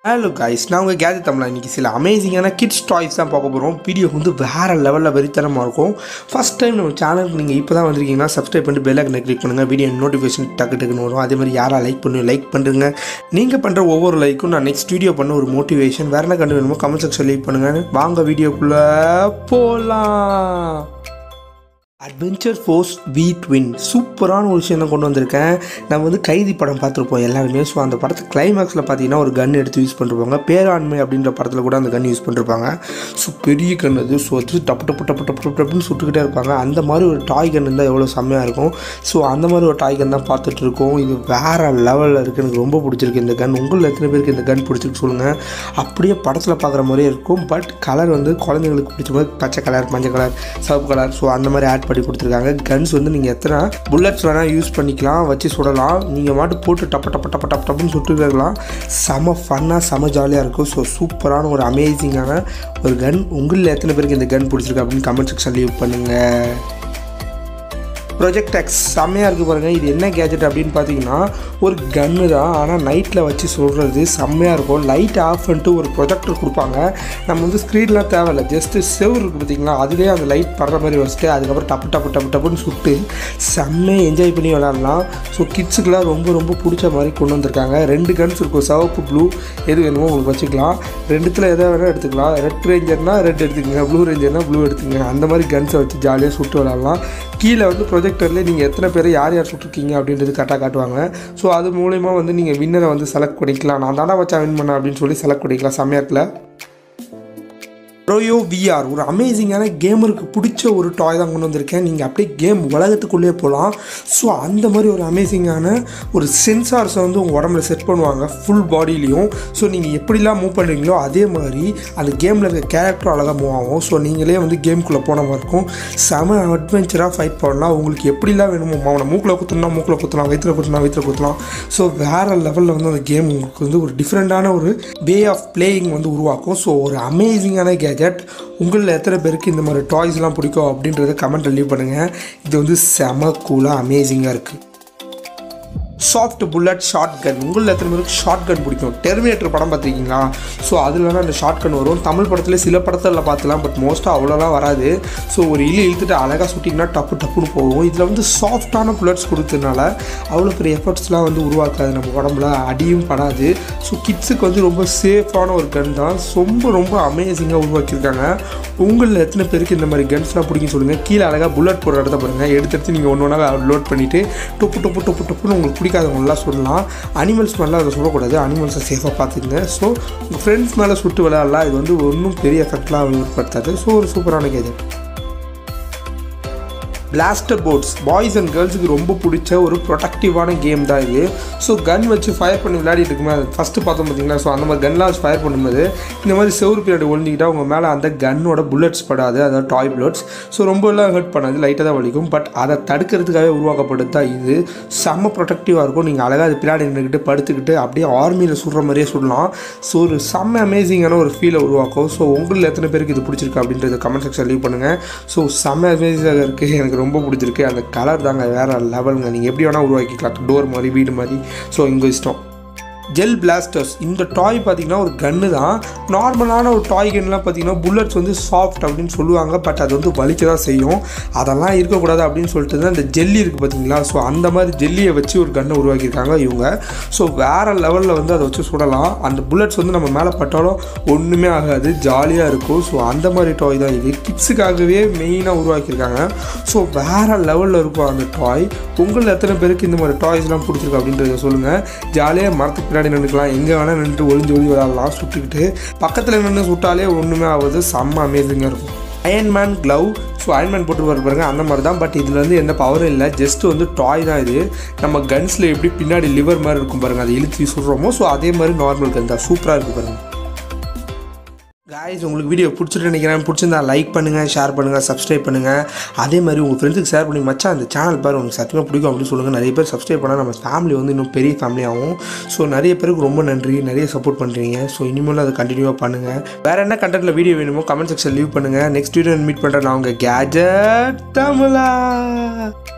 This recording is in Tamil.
ஹலோ கைஸ் நான் உங்கள் கேஜெட் தமிழா இன்றைக்கி சில அமேசிங்கான கிட்ஸ் டாய்ஸ் தான் பார்க்க போகிறோம் வீடியோ வந்து வேறு லெவலில் வெறித்தனமாக இருக்கும் ஃபஸ்ட் டைம் நம்ம சேனலுக்கு நீங்கள் இப்போ தான் வந்திருக்கீங்கன்னா சப்ஸ்கிரைப் பண்ணிட்டு பெல் ஐக்கனை கிளிக் பண்ணுங்கள் வீடியோ நோட்டிஃபிகேஷன் டக்கு டக்குன்னு வரும் அதே மாதிரி யாரா லைக் பண்ணி லைக் பண்ணுங்க நீங்கள் பண்ணுற ஒவ்வொரு லைக்கும் நான் நெக்ஸ்ட் வீடியோ பண்ண ஒரு மோட்டிவேஷன் வேறு என்ன கண்டு வேணுமோ கமெண்ட் செக்ஷன் லீவ் பண்ணுங்கள் வாங்க வீடியோக்குள்ளே போகலாம் அட்வென்ச்சர் ஃபோர்ஸ் வி ட்வின் சூப்பரான ஒரு விஷயம் தான் கொண்டு வந்திருக்கேன் நம்ம வந்து கைதி படம் பார்த்துருப்போம் எல்லாருமே ஸோ அந்த படத்து கிளைமேக்ஸில் பார்த்தீங்கன்னா ஒரு கன் எடுத்து யூஸ் பண்ணிருப்பாங்க பேராண்மை அப்படின்ற படத்தில் கூட அந்த கன் யூஸ் பண்ணிருப்பாங்க ஸோ பெரிய கன் அது ஸோ அது டப்பு டப்பு டப்பு டப்பு டப்பு டப்புன்னு சுட்டுக்கிட்டே இருப்பாங்க அந்த மாதிரி ஒரு டாய் கன் இருந்தால் எவ்வளோ செம்மையாக இருக்கும் ஸோ அந்த மாதிரி ஒரு டாய் கன் தான் பார்த்துட்டு இருக்கோம் இது வேறு லெவலில் இருக்குது எனக்கு ரொம்ப பிடிச்சிருக்கு இந்த கன் உங்களில் எத்தனை பேருக்கு இந்த கன் பிடிச்சிருக்கு சொல்லுங்கள் அப்படியே படத்தில் பார்க்குற மாதிரியே இருக்கும் பட் கலர் வந்து குழந்தைங்களுக்கு பிடிச்ச மாதிரி பச்சை கலர் மஞ்சள் கலர் சிவப்பு கலர் ஸோ அந்த மாதிரி ஆட் பண்ணி கொடுத்துருக்காங்க கன்ஸ் வந்து நீங்கள் எத்தனை புல்லட்ஸ் வேணால் யூஸ் பண்ணிக்கலாம் வச்சு சுடலாம் நீங்கள் மாட்டு போட்டு டப்ப டப்ப டப்ப டப் டப்புன்னு சுட்டுட்டு இருக்கலாம் செம ஃபன்னாக செம ஜாலியாக இருக்கும் ஸோ சூப்பரான ஒரு அமேசிங்கான ஒரு கன் உங்களில் எத்தனை பேருக்கு இந்த கன் பிடிச்சிருக்கு அப்படின்னு கமெண்ட் செக்ஷன் லீவ் பண்ணுங்கள் ப்ரொஜெக்ட் எக்ஸ் செம்மையாக இருக்குது பாருங்கள் இது என்ன கேஜெட் அப்படின்னு பார்த்தீங்கன்னா ஒரு கன்று தான் ஆனால் நைட்டில் வச்சு சொல்கிறது செம்மையாக இருக்கும் லைட் ஆஃப் பண்ணிட்டு ஒரு ப்ரொஜெக்டர் கொடுப்பாங்க நம்ம வந்து ஸ்க்ரீன்லாம் தேவையில்ல ஜஸ்ட்டு செவ் இருக்குது பார்த்தீங்களா அதுலேயே அந்த லைட் படுற மாதிரி வச்சுட்டு அதுக்கப்புறம் டப்பு டப்பு டப்பு டப்புன்னு சுட்டு செம்மையாக என்ஜாய் பண்ணி விளாட்லாம் ஸோ கிட்ஸுக்கெலாம் ரொம்ப ரொம்ப பிடிச்ச மாதிரி கொண்டு வந்திருக்காங்க ரெண்டு கன்ஸ் இருக்கும் சிவப்பு ப்ளூ எது வேணுமோ உங்களுக்கு வச்சுக்கலாம் ரெண்டுத்தில் எதை வேணால் எடுத்துக்கலாம் ரெட் ரேஞ்சர்னால் ரெட் எடுத்துக்கங்க ப்ளூ ரேஞ்சர்னால் ப்ளூ எடுத்துக்கங்க அந்த மாதிரி கன்ஸை வச்சு ஜாலியாக சுட்டு விளாட்லாம் கீழே வந்து ப்ரொஜெக்டரில் நீங்கள் எத்தனை பேர் யார் யார் சுட்டிருக்கீங்க அப்படின்றது கரெக்டாக காட்டுவாங்க ஸோ அது மூலயமா வந்து நீங்கள் வின்னரை வந்து செலக்ட் பண்ணிக்கலாம் நான் தானே வச்சா வின் பண்ணேன் அப்படின்னு சொல்லி செலக்ட் பண்ணிக்கலாம் செம்மையாக இருக்குல்ல ரோயோ விஆர் ஒரு அமேசிங்கான கேமருக்கு பிடிச்ச ஒரு டாய் தான் கொண்டு வந்திருக்கேன் நீங்கள் அப்படியே கேம் உலகத்துக்குள்ளேயே போகலாம் ஸோ அந்த மாதிரி ஒரு அமேசிங்கான ஒரு சென்சார்ஸை வந்து உங்கள் உடம்புல செட் பண்ணுவாங்க ஃபுல் பாடியிலையும் ஸோ நீங்கள் எப்படிலாம் மூவ் பண்ணுறீங்களோ அதே மாதிரி அந்த கேமில் இருக்க கேரக்டரும் அழகாக மூவ் ஆகும் ஸோ நீங்களே வந்து கேம்குள்ளே போன மாதிரி இருக்கும் செம அட்வென்ச்சராக ஃபைட் பண்ணலாம் உங்களுக்கு எப்படிலாம் வேணுமோ அவனை மூக்கில் குத்துனா மூக்கில் குத்தலாம் வயிற்றில் குத்துனா வயிற்றில் குத்தலாம் ஸோ வேறு லெவலில் வந்து அந்த கேம் உங்களுக்கு வந்து ஒரு டிஃப்ரெண்ட்டான ஒரு வே ஆஃப் பிளேயிங் வந்து உருவாக்கும் ஸோ ஒரு அமேசிங்கான கேஜெட் உங்களில் எத்தனை பேருக்கு இந்த மாதிரி டாய்ஸ்லாம் பிடிக்கும் அப்படின்றத கமெண்ட் லீவ் பண்ணுங்கள் இது வந்து செம கூலாக அமேசிங்காக இருக்குது சாஃப்ட் புல்லட் ஷார்ட் கன் உங்களில் எத்தனை பேருக்கு ஷார்ட் கன் பிடிக்கும் டெர்மினேட்டர் படம் பார்த்துருக்கீங்களா ஸோ அதுலலாம் அந்த ஷார்ட் கன் வரும் தமிழ் படத்தில் சில படத்தில் பார்த்துலாம் பட் மோஸ்ட்டாக அவ்வளோலாம் வராது ஸோ ஒரு இழு இழுத்துட்டு அழகாக சுட்டிங்கன்னா டப்பு டப்புன்னு போகும் இதில் வந்து சாஃப்டான புல்லட்ஸ் கொடுத்ததுனால அவ்வளோ பெரிய எஃபர்ட்ஸ்லாம் வந்து உருவாக்காது நம்ம உடம்புல அடியும் படாது ஸோ கிட்ஸுக்கு வந்து ரொம்ப சேஃபான ஒரு கன் தான் ரொம்ப ரொம்ப அமேசிங்காக உருவாக்கியிருக்காங்க உங்களில் எத்தனை பேருக்கு இந்த மாதிரி கன்ஸ்லாம் பிடிக்கும் சொல்லுங்கள் கீழே அழகாக புல்லட் போடுற இடத்த பாருங்கள் எடுத்து எடுத்து நீங்கள் ஒன்று ஒன்றா லோட் பண்ணிவிட்டு டொப்பு டொப்பு டொப்பு டொப்புன்னு உங்களுக்கு பிடிக்காதவங்களாம் சொல்லலாம் அனிமல்ஸ் மேலே அதை சொல்லக்கூடாது அனிமல்ஸை சேஃபாக பார்த்துக்குங்க ஸோ உங்கள் ஃப்ரெண்ட்ஸ் மேலே சுட்டு விளையாடலாம் இது வந்து ஒன்றும் பெரிய எஃபெக்ட்லாம் ஏற்படுத்தாது ஸோ ஒரு சூப்பரான gadget blaster ports boys and கேர்ள்ஸுக்கு ரொம்ப பிடிச்ச ஒரு ப்ரொடக்டிவான கேம் தான் இது ஸோ கன் வச்சு ஃபயர் பண்ணி விளையாடிட்டு இருக்கும்போது அது ஃபஸ்ட்டு பார்த்தோம் பார்த்தீங்களா ஸோ அந்த மாதிரி கன்லாம் வச்சு ஃபயர் பண்ணும்போது இந்த மாதிரி செவரு பின்னாடி ஒழிஞ்சிக்கிட்டால் உங்கள் மேலே அந்த கன்னோட புல்லட்ஸ் படாது அதாவது டாய் புல்லட்ஸ் ஸோ ரொம்ப எல்லாம் ஹர்ட் பண்ணாது லைட்டாக தான் வலிக்கும் பட் அதை தடுக்கிறதுக்காகவே உருவாக்கப்பட்டது தான் இது செம்ம ப்ரொடக்டிவாக இருக்கும் நீங்கள் அழகாக அது பின்னாடி நின்றுக்கிட்டு படுத்துக்கிட்டு அப்படியே ஆர்மியில் சுடுற மாதிரியே சுடலாம் ஸோ ஒரு செம்ம அமேசிங்கான ஒரு ஃபீலை உருவாக்கும் ஸோ உங்களில் எத்தனை பேருக்கு இது பிடிச்சிருக்கு அப்படின்றத கமெண்ட் செக்ஷன் லீவ் பண்ணுங்கள் ஸோ செம்ம அமேசிங்காக இருக்குது எனக்கு ரொம்ப பிடிச்சிருக்கு அந்த கலர் தாங்க வேறு லெவலுங்க நீங்கள் எப்படி வேணால் உருவாக்கிக்கலாம் டோர் மாதிரி வீடு மாதிரி ஸோ இங்கே இஷ்டம் ஜெல் பிளாஸ்டர்ஸ் இந்த டாய் பார்த்தீங்கன்னா ஒரு கன்று தான் நார்மலான ஒரு டாய் கன்லாம் பார்த்தீங்கன்னா புல்லட்ஸ் வந்து சாஃப்ட் அப்படின்னு சொல்லுவாங்க பட் அது வந்து வலிக்க தான் செய்யும் அதெல்லாம் இருக்கக்கூடாது அப்படின்னு சொல்லிட்டு தான் இந்த ஜெல்லி இருக்குது பார்த்தீங்களா ஸோ அந்த மாதிரி ஜெல்லியை வச்சு ஒரு கன்னை உருவாக்கியிருக்காங்க இவங்க ஸோ வேறு லெவலில் வந்து அதை வச்சு சுடலாம் அந்த புல்லட்ஸ் வந்து நம்ம மேலே பட்டாலும் ஒன்றுமே ஆகாது ஜாலியாக இருக்கும் ஸோ அந்த மாதிரி டாய் தான் இது கிட்ஸுக்காகவே மெயினாக உருவாக்கியிருக்காங்க ஸோ வேறு லெவலில் இருக்கும் அந்த டாய் உங்களில் எத்தனை பேருக்கு இந்த மாதிரி டாய்ஸ்லாம் பிடிச்சிருக்கு அப்படின்றத சொல்லுங்கள் ஜாலியாக மரத்துக்கு பின்னாடி நின்றுக்கலாம் எங்கே வேணால் நின்றுட்டு ஒளிஞ்சு ஒளி விளாட்லாம் சுட்டுக்கிட்டு பக்கத்தில் நின்று சுட்டாலே ஒன்றுமே ஆகுது செம்ம அமேசிங்காக இருக்கும் அயன்மேன் க்ளவ் ஸோ அயன்மேன் போட்டு வர பாருங்க அந்த மாதிரி தான் பட் இதில் வந்து எந்த பவரும் இல்லை ஜஸ்ட் வந்து டாய் தான் இது நம்ம கன்ஸில் எப்படி பின்னாடி லிவர் மாதிரி இருக்கும் பாருங்கள் அதை இழுத்து சுடுறோமோ ஸோ அதே மாதிரி நார்மல் கன் தான் சூப்பராக இருக்குது பாருங்கள் காய்ஸ் உங்களுக்கு வீடியோ பிடிச்சிட்டு நினைக்கிறேன் பிடிச்சிருந்தா லைக் பண்ணுங்கள் ஷேர் பண்ணுங்கள் சப்ஸ்கிரைப் பண்ணுங்கள் அதே மாதிரி உங்கள் ஃப்ரெண்ட்ஸுக்கு ஷேர் பண்ணி மச்சான் அந்த சேனல் பாரு உங்களுக்கு சத்தியமாக பிடிக்கும் அப்படின்னு சொல்லுங்கள் நிறைய பேர் சப்ஸ்கிரைப் பண்ணால் நம்ம ஃபேமிலி வந்து இன்னும் பெரிய ஃபேமிலி ஆகும் ஸோ நிறைய பேருக்கு ரொம்ப நன்றி நிறைய சப்போர்ட் பண்ணுறீங்க ஸோ இனிமேல் அதை கண்டினியூவாக பண்ணுங்கள் வேறு என்ன கண்டென்ட்டில் வீடியோ வேணுமோ கமெண்ட் செக்ஷன் லீவ் பண்ணுங்கள் நெக்ஸ்ட் வீடியோ மீட் பண்ணுறேன் நான் உங்கள் கேஜெட் தமிழா